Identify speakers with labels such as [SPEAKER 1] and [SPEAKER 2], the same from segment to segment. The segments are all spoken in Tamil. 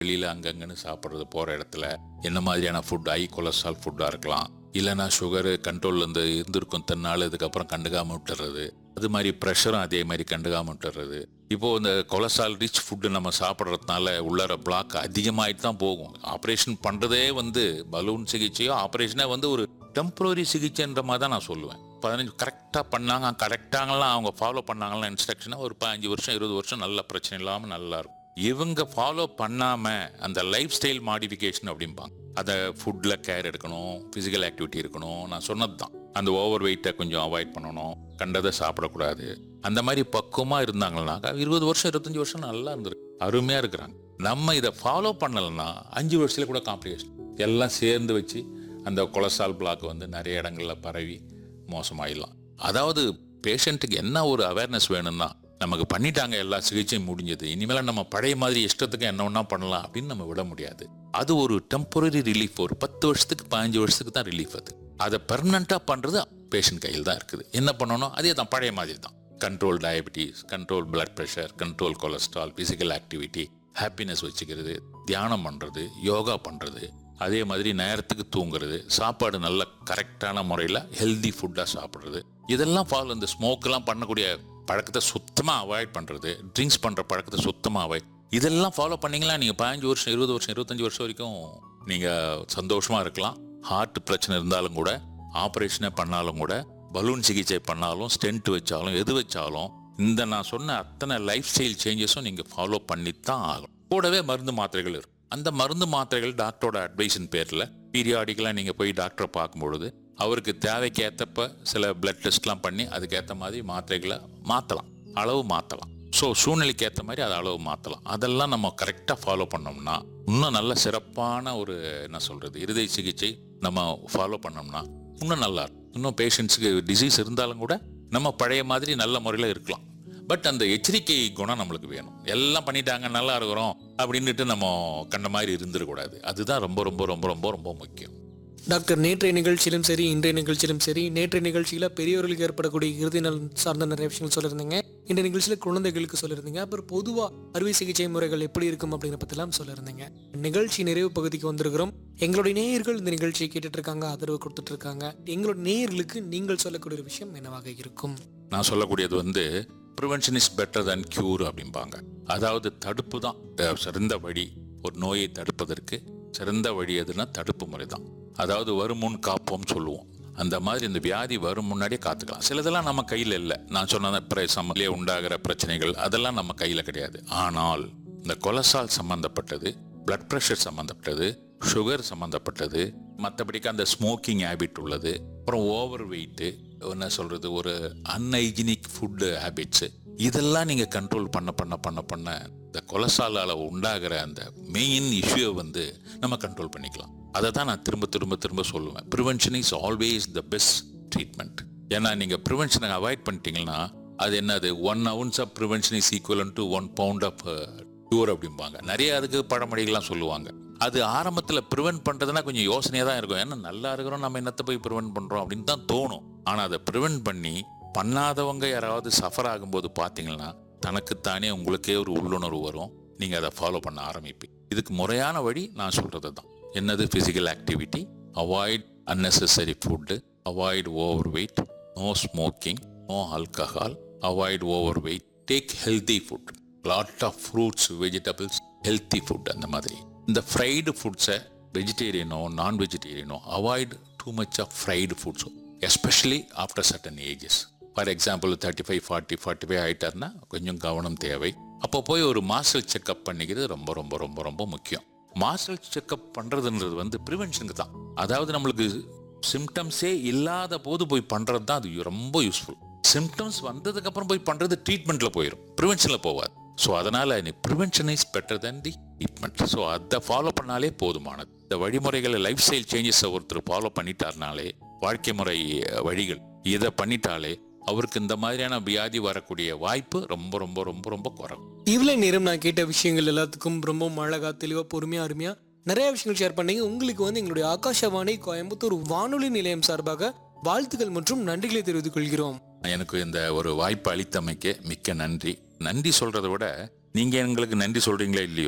[SPEAKER 1] வெளியில் அங்கங்கன்னு சாப்பிட்றது போகிற இடத்துல என்ன மாதிரியான ஃபுட் ஹை கொலஸ்ட்ரால் ஃபுட்டாக இருக்கலாம் இல்லைன்னா சுகரு கண்ட்ரோலில் இருந்து இருந்திருக்கும் தன்னால இதுக்கப்புறம் கண்டுக்காம விட்டுறது அது மாதிரி ப்ரெஷரும் அதே மாதிரி கண்டுக்காம விட்டுறது இப்போது இந்த கொலஸ்ட்ரால் ரிச் ஃபுட்டு நம்ம சாப்பிட்றதுனால உள்ளார பிளாக் அதிகமாகிட்டு தான் போகும் ஆப்ரேஷன் பண்ணுறதே வந்து பலூன் சிகிச்சையோ ஆப்ரேஷனே வந்து ஒரு டெம்பரரி சிகிச்சைன்ற மாதிரி தான் நான் சொல்லுவேன் பதினஞ்சு கரெக்டாக பண்ணாங்க கரெக்டாங்கலாம் அவங்க ஃபாலோ பண்ணாங்கலாம் இன்ஸ்ட்ரக்ஷனை ஒரு பதினஞ்சு வருஷம் இருபது வருஷம் நல்ல பிரச்சனை இல்லாமல் நல்லா இருக்கும் இவங்க ஃபாலோ பண்ணாமல் அந்த லைஃப் ஸ்டைல் மாடிஃபிகேஷன் அப்படிம்பாங்க அதை ஃபுட்டில் கேர் எடுக்கணும் ஃபிசிக்கல் ஆக்டிவிட்டி இருக்கணும் நான் சொன்னது தான் அந்த ஓவர் வெயிட்டை கொஞ்சம் அவாய்ட் பண்ணணும் கண்டதை சாப்பிடக்கூடாது அந்த மாதிரி பக்குவமாக இருந்தாங்கன்னாக்கா இருபது வருஷம் இருபத்தஞ்சி வருஷம் நல்லா இருந்திருக்கு அருமையாக இருக்கிறாங்க நம்ம இதை ஃபாலோ பண்ணலைன்னா அஞ்சு வருஷத்துல கூட காம்ப்ளிகேஷன் எல்லாம் சேர்ந்து வச்சு அந்த கொலஸ்ட்ரால் பிளாக் வந்து நிறைய இடங்கள்ல பரவி மோசமாயிடலாம் அதாவது பேஷண்ட்டுக்கு என்ன ஒரு அவேர்னஸ் வேணும்னா நமக்கு பண்ணிட்டாங்க எல்லா சிகிச்சையும் முடிஞ்சது இனிமேல் நம்ம பழைய மாதிரி இஷ்டத்துக்கு என்ன ஒன்றா பண்ணலாம் அப்படின்னு நம்ம விட முடியாது அது ஒரு டெம்பரரி ரிலீஃப் ஒரு பத்து வருஷத்துக்கு பதினஞ்சு வருஷத்துக்கு தான் ரிலீஃப் அது அதை பெர்மனண்ட்டாக பண்ணுறது பேஷண்ட் கையில் தான் இருக்குது என்ன பண்ணணும் அதே தான் பழைய மாதிரி தான் control diabetes control blood pressure control cholesterol physical activity happiness வச்சுக்கிறது தியானம் பண்ணுறது யோகா பண்ணுறது அதே மாதிரி நேரத்துக்கு தூங்குறது சாப்பாடு நல்ல கரெக்டான முறையில் ஹெல்தி ஃபுட்டாக சாப்பிட்றது இதெல்லாம் ஃபாலோ இந்த ஸ்மோக்கெல்லாம் பண்ணக்கூடிய பழக்கத்தை சுத்தமாக அவாய்ட் பண்ணுறது ட்ரிங்க்ஸ் பண்ணுற பழக்கத்தை சுத்தமாக அவாய்ட் இதெல்லாம் ஃபாலோ பண்ணீங்களா நீங்கள் பதினஞ்சு வருஷம் இருபது வருஷம் இருபத்தஞ்சி வருஷம் வரைக்கும் நீங்கள் சந்தோஷமாக இருக்கலாம் ஹார்ட் பிரச்சனை இருந்தாலும் கூட ஆப்ரேஷனே பண்ணாலும் கூட பலூன் சிகிச்சை பண்ணாலும் ஸ்டென்ட் வச்சாலும் எது வச்சாலும் இந்த நான் சொன்ன அத்தனை லைஃப் ஸ்டைல் சேஞ்சஸும் நீங்கள் ஃபாலோ பண்ணித்தான் ஆகும் கூடவே மருந்து மாத்திரைகள் இருக்கும் அந்த மருந்து மாத்திரைகள் டாக்டரோட அட்வைஸின் பேரில் பீரியாடிக்கலாக நீங்கள் போய் டாக்டரை பார்க்கும்பொழுது அவருக்கு தேவைக்கு ஏற்றப்ப சில பிளட் டெஸ்ட்லாம் பண்ணி அதுக்கேற்ற மாதிரி மாத்திரைகளை மாற்றலாம் அளவு மாற்றலாம் ஸோ சூழ்நிலைக்கு ஏற்ற மாதிரி அதை அளவு மாற்றலாம் அதெல்லாம் நம்ம கரெக்டாக ஃபாலோ பண்ணோம்னா இன்னும் நல்ல சிறப்பான ஒரு என்ன சொல்கிறது இருதய சிகிச்சை நம்ம ஃபாலோ பண்ணோம்னா இன்னும் நல்லா இருக்கும் இன்னும் பேஷண்ட்ஸுக்கு டிசீஸ் இருந்தாலும் கூட நம்ம பழைய மாதிரி நல்ல முறையில் இருக்கலாம் பட் அந்த எச்சரிக்கை குணம் நம்மளுக்கு வேணும் எல்லாம் பண்ணிட்டாங்க நல்லா இருக்கிறோம் அப்படின்னுட்டு நம்ம கண்ட மாதிரி இருந்துடக்கூடாது அதுதான் ரொம்ப ரொம்ப ரொம்ப ரொம்ப ரொம்ப முக்கியம்
[SPEAKER 2] டாக்டர் நேற்றைய நிகழ்ச்சியிலும் சரி இன்றைய நிகழ்ச்சியிலும் சரி நேற்றைய நிகழ்ச்சியில் பெரியவர்களுக்கு ஏற்படக்கூடிய இறுதி நலன் சார்ந்த நிறைய விஷயங்கள் சொல்லியிருந்தீங்க இந்த நிகழ்ச்சியில் குழந்தைகளுக்கு சொல்லியிருந்தீங்க அப்புறம் பொதுவாக அறுவை சிகிச்சை முறைகள் எப்படி இருக்கும் அப்படிங்கிற பற்றிலாம் சொல்லியிருந்தீங்க நிகழ்ச்சி நிறைவு பகுதிக்கு வந்திருக்கிறோம் எங்களுடைய நேயர்கள் இந்த நிகழ்ச்சியை கேட்டுட்டு இருக்காங்க ஆதரவு கொடுத்துட்டு இருக்காங்க எங்களுடைய நேயர்களுக்கு நீங்கள் சொல்லக்கூடிய ஒரு விஷயம் என்னவாக இருக்கும்
[SPEAKER 1] நான் சொல்லக்கூடியது வந்து prevention is better than cure அப்படிம்பாங்க அதாவது தடுப்பு தான் அஹ், சிறந்த வழி ஒரு நோயை தடுப்பதற்கு சிறந்த வழி எதுனா தடுப்பு முறை தான் அதாவது வரும் முன் காப்போம் சொல்லுவோம் அந்த மாதிரி இந்த வியாதி வரும் முன்னாடியே காத்துக்கலாம் சிலதெல்லாம் நம்ம கையில் இல்லை நான் சொன்ன பிரசமலே உண்டாகிற பிரச்சனைகள் அதெல்லாம் நம்ம கையில் கிடையாது ஆனால் இந்த கொலஸ்ட்ரால் சம்பந்தப்பட்டது பிளட் ப்ரெஷர் சம்பந்தப்பட்டது சுகர் சம்பந்தப்பட்டது மற்றபடிக்கு அந்த ஸ்மோக்கிங் ஹேபிட் உள்ளது அப்புறம் ஓவர் வெயிட்டு என்ன சொல்றது ஒரு அன்ஹைஜினிக் ஃபுட்டு ஹேபிட்ஸு இதெல்லாம் நீங்கள் கண்ட்ரோல் பண்ண பண்ண பண்ண பண்ண இந்த கொலஸ்ட்ராலால் உண்டாகிற அந்த மெயின் இஷ்யூவை வந்து நம்ம கண்ட்ரோல் பண்ணிக்கலாம் அதை தான் நான் திரும்ப திரும்ப திரும்ப சொல்லுவேன் prevention is always the best treatment ஏன்னா நீங்கள் ப்ரிவென்ஷனை அவாய்ட் பண்ணிட்டீங்கன்னா அது என்னது one ounce of prevention is equivalent to one pound of cure அப்படிம்பாங்க நிறைய அதுக்கு பழமொழிகள்லாம் சொல்லுவாங்க அது ஆரம்பத்தில் ப்ரிவென்ட் பண்ணுறதுனா கொஞ்சம் யோசனையாக தான் இருக்கும் ஏன்னா நல்லா இருக்கிறோம் நம்ம என்னத்தை போய் ப்ரிவென்ட் பண்ணுறோம் அப்படின்னு தான் தோணும் ஆனால் அதை ப்ரிவென்ட் பண்ணி பண்ணாதவங்க யாராவது சஃபர் ஆகும்போது பார்த்தீங்கன்னா தனக்குத்தானே உங்களுக்கே ஒரு உள்ளுணர்வு வரும் நீங்கள் அதை ஃபாலோ பண்ண ஆரம்பிப்பீங்க இதுக்கு முறையான வழி நான் சொல்கிறது தான் என்னது physical activity avoid unnecessary food avoid over weight no smoking no alcohol avoid over weight take healthy food lot of fruits vegetables healthy food அந்த மாதிரி இந்த ஃப்ரைடு ஃபுட்ஸை வெஜிடேரியனோ நான் வெஜிடேரியனோ avoid too much of fried foods especially after certain ages for example thirty five forty forty five ஆகிட்டாருன்னா கொஞ்சம் கவனம் தேவை அப்போ போய் ஒரு மாஸ்டர் செக்அப் பண்ணிக்கிறது ரொம்ப ரொம்ப ரொம்ப ரொம்ப முக்கியம் மாஸ்டர் செக்அப் பண்ணுறதுன்றது வந்து ப்ரிவென்ஷனுக்கு தான் அதாவது நம்மளுக்கு சிம்டம்ஸே இல்லாத போது போய் பண்ணுறது தான் அது ரொம்ப யூஸ்ஃபுல் சிம்டம்ஸ் வந்ததுக்கு அப்புறம் போய் பண்ணுறது ட்ரீட்மெண்ட்டில் போயிடும் ப்ரிவென்ஷனில் போகாது ஸோ அதனால் நீ prevention is better than the treatment so அதை ஃபாலோ பண்ணாலே போதுமானது இந்த வழிமுறைகளை லைஃப் ஸ்டைல் சேஞ்சஸை ஒருத்தர் ஃபாலோ பண்ணிட்டாருனாலே வாழ்க்கை முறை அஹ், வழிகள் இதை பண்ணிட்டாலே அவருக்கு இந்த மாதிரியான வியாதி வரக்கூடிய வாய்ப்பு ரொம்ப ரொம்ப ரொம்ப ரொம்ப குறைவு
[SPEAKER 2] இவ்வளோ நேரம் நான் கேட்ட விஷயங்கள் எல்லாத்துக்கும் ரொம்ப அழகா தெளிவாக பொறுமையாக அருமையாக நிறைய விஷயங்கள் ஷேர் பண்ணீங்க உங்களுக்கு வந்து எங்களுடைய ஆகாஷவாணி கோயம்புத்தூர் வானொலி நிலையம் சார்பாக வாழ்த்துக்கள் மற்றும் நன்றிகளை தெரிவித்துக் கொள்கிறோம்
[SPEAKER 1] எனக்கு இந்த ஒரு வாய்ப்பு அளித்தமைக்கு மிக்க நன்றி நன்றி சொல்றதை விட நீங்க எங்களுக்கு நன்றி சொல்றீங்களோ இல்லையோ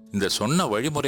[SPEAKER 1] இந்த சொன்ன வழிமுறை